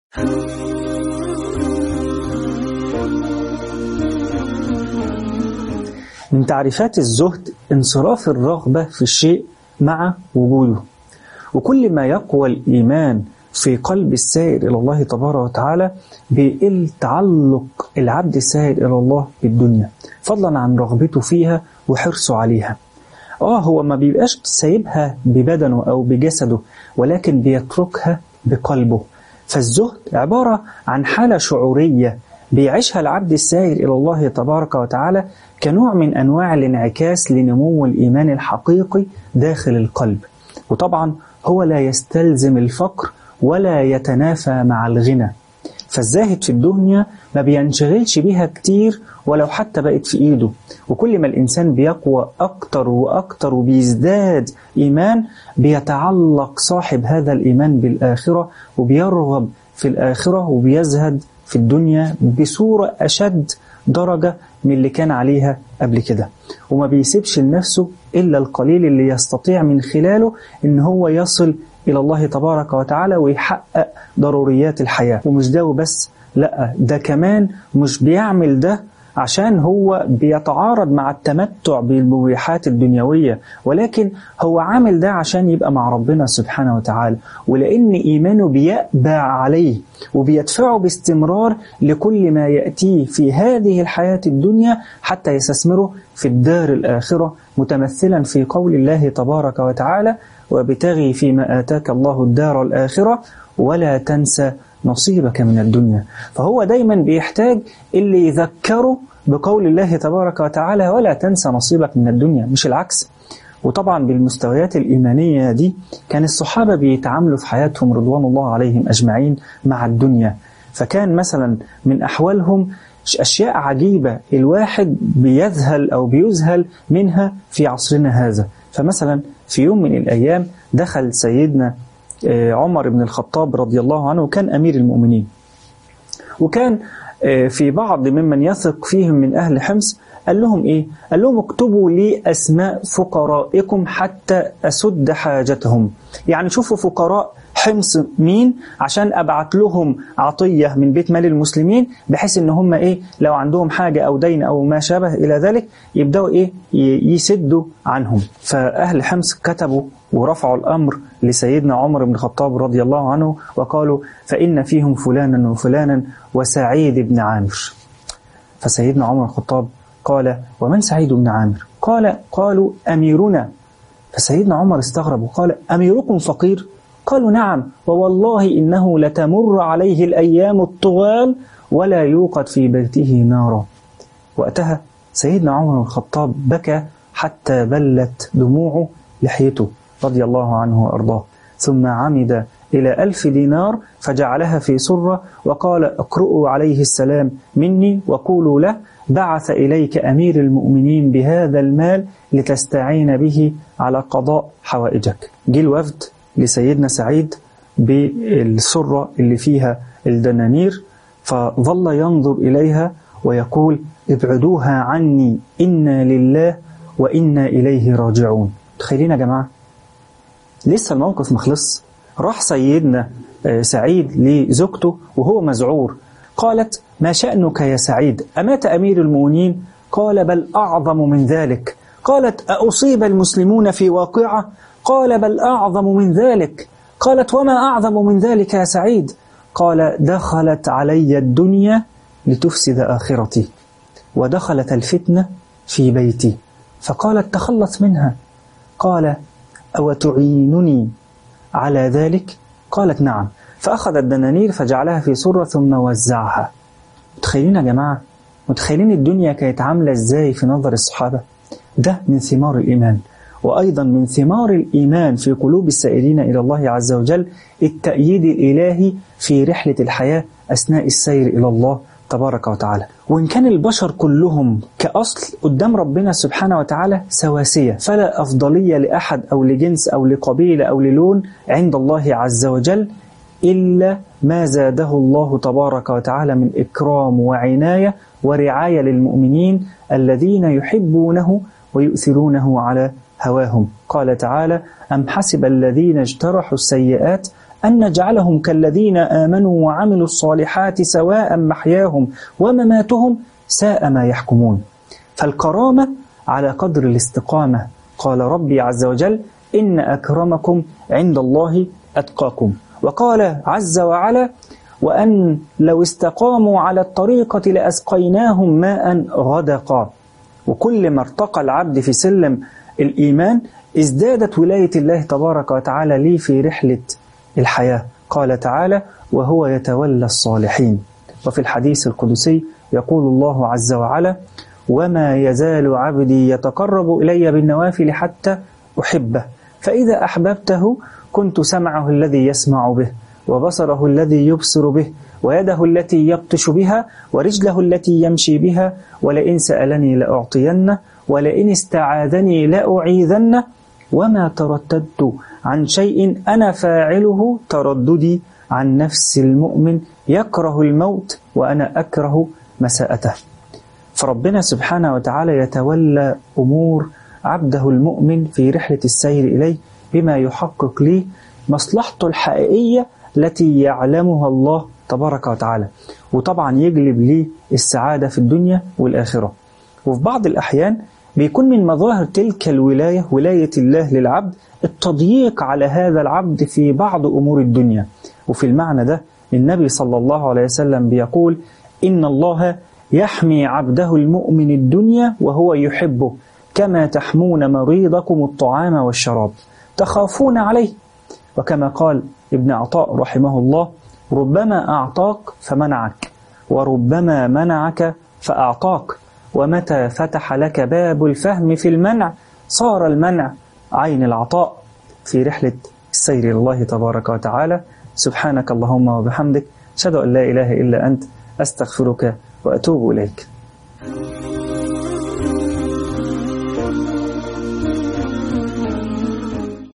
من تعريفات الزهد انصراف الرغبة في الشيء مع وجوده وكل ما يقوى الإيمان في قلب السائر إلى الله تبارك وتعالى بيقل تعلق العبد السائر إلى الله بالدنيا فضلا عن رغبته فيها وحرصه عليها آه هو ما بيبقاش سايبها ببدنه أو بجسده ولكن بيتركها بقلبه فالزهد عبارة عن حالة شعورية بيعيشها العبد السائر إلى الله تبارك وتعالى كنوع من أنواع الانعكاس لنمو الإيمان الحقيقي داخل القلب وطبعا هو لا يستلزم الفقر ولا يتنافى مع الغنى فالزاهد في الدنيا ما بينشغلش بيها كتير ولو حتى بقت في ايده وكل ما الانسان بيقوى اكتر واكتر وبيزداد ايمان بيتعلق صاحب هذا الايمان بالاخره وبيرغب في الاخره وبيزهد في الدنيا بصوره اشد درجه من اللي كان عليها قبل كده وما بيسيبش لنفسه الا القليل اللي يستطيع من خلاله ان هو يصل إلى الله تبارك وتعالى ويحقق ضروريات الحياة ومش ده وبس لا ده كمان مش بيعمل ده عشان هو بيتعارض مع التمتع بالمبيحات الدنيوية ولكن هو عامل ده عشان يبقى مع ربنا سبحانه وتعالى ولأن إيمانه بيأبى عليه وبيدفعه باستمرار لكل ما يأتيه في هذه الحياة الدنيا حتى يستثمره في الدار الآخرة متمثلا في قول الله تبارك وتعالى وابتغي فيما آتاك الله الدار الآخرة ولا تنسى نصيبك من الدنيا فهو دايما بيحتاج اللي يذكره بقول الله تبارك وتعالى ولا تنسى نصيبك من الدنيا مش العكس وطبعا بالمستويات الإيمانية دي كان الصحابة بيتعاملوا في حياتهم رضوان الله عليهم أجمعين مع الدنيا فكان مثلا من أحوالهم أشياء عجيبة الواحد بيذهل أو بيذهل منها في عصرنا هذا فمثلا في يوم من الأيام دخل سيدنا عمر بن الخطاب رضي الله عنه كان أمير المؤمنين وكان في بعض ممن يثق فيهم من أهل حمص قال لهم إيه؟ قال لهم اكتبوا لي أسماء فقرائكم حتى أسد حاجتهم يعني شوفوا فقراء حمص مين عشان ابعت لهم عطيه من بيت مال المسلمين بحيث ان هم ايه لو عندهم حاجه او دين او ما شابه الى ذلك يبداوا ايه يسدوا عنهم فاهل حمص كتبوا ورفعوا الامر لسيدنا عمر بن الخطاب رضي الله عنه وقالوا فان فيهم فلانا وفلانا وسعيد بن عامر فسيدنا عمر الخطاب قال ومن سعيد بن عامر قال قالوا اميرنا فسيدنا عمر استغرب وقال اميركم فقير قالوا نعم ووالله إنه لتمر عليه الأيام الطوال ولا يوقد في بيته نارا وقتها سيدنا عمر الخطاب بكى حتى بلت دموعه لحيته رضي الله عنه وأرضاه ثم عمد إلى ألف دينار فجعلها في سرة وقال اقرؤوا عليه السلام مني وقولوا له بعث إليك أمير المؤمنين بهذا المال لتستعين به على قضاء حوائجك جه الوفد لسيدنا سعيد بالسرة اللي فيها الدنانير فظل ينظر إليها ويقول ابعدوها عني إنا لله وإنا إليه راجعون تخيلين يا جماعة لسه الموقف مخلص راح سيدنا سعيد لزوجته وهو مزعور قالت ما شأنك يا سعيد أمات أمير المؤمنين قال بل أعظم من ذلك قالت أصيب المسلمون في واقعة قال بل أعظم من ذلك قالت وما أعظم من ذلك يا سعيد قال دخلت علي الدنيا لتفسد آخرتي ودخلت الفتنة في بيتي فقالت تخلص منها قال أو تعينني على ذلك قالت نعم فأخذ الدنانير فجعلها في سرة ثم وزعها متخيلين يا جماعة متخيلين الدنيا كانت عاملة ازاي في نظر الصحابة ده من ثمار الإيمان وأيضا من ثمار الإيمان في قلوب السائرين إلى الله عز وجل التأييد الإلهي في رحلة الحياة أثناء السير إلى الله تبارك وتعالى وإن كان البشر كلهم كأصل قدام ربنا سبحانه وتعالى سواسية فلا أفضلية لأحد أو لجنس أو لقبيلة أو للون عند الله عز وجل إلا ما زاده الله تبارك وتعالى من إكرام وعناية ورعاية للمؤمنين الذين يحبونه ويؤثرونه على هواهم قال تعالى أم حسب الذين اجترحوا السيئات أن نجعلهم كالذين آمنوا وعملوا الصالحات سواء محياهم ومماتهم ساء ما يحكمون فالكرامة على قدر الاستقامة قال ربي عز وجل إن أكرمكم عند الله أتقاكم وقال عز وعلا وأن لو استقاموا على الطريقة لأسقيناهم ماء غدقا وكل ما ارتقى العبد في سلم الإيمان ازدادت ولاية الله تبارك وتعالى لي في رحلة الحياة قال تعالى وهو يتولى الصالحين وفي الحديث القدسي يقول الله عز وعلا وما يزال عبدي يتقرب إلي بالنوافل حتى أحبه فإذا أحببته كنت سمعه الذي يسمع به وبصره الذي يبصر به ويده التي يبطش بها ورجله التي يمشي بها ولئن سألني لأعطينه ولئن استعاذني لأعيذنه وما ترددت عن شيء أنا فاعله ترددي عن نفس المؤمن يكره الموت وأنا أكره مساءته فربنا سبحانه وتعالى يتولى أمور عبده المؤمن في رحلة السير إليه بما يحقق لي مصلحته الحقيقية التي يعلمها الله تبارك وتعالى وطبعا يجلب لي السعادة في الدنيا والآخرة وفي بعض الأحيان بيكون من مظاهر تلك الولاية ولاية الله للعبد التضييق على هذا العبد في بعض أمور الدنيا وفي المعنى ده النبي صلى الله عليه وسلم بيقول إن الله يحمي عبده المؤمن الدنيا وهو يحبه كما تحمون مريضكم الطعام والشراب تخافون عليه وكما قال ابن عطاء رحمه الله ربما أعطاك فمنعك وربما منعك فأعطاك ومتى فتح لك باب الفهم في المنع صار المنع عين العطاء في رحلة السير إلى الله تبارك وتعالى سبحانك اللهم وبحمدك أشهد أن لا إله إلا أنت أستغفرك وأتوب إليك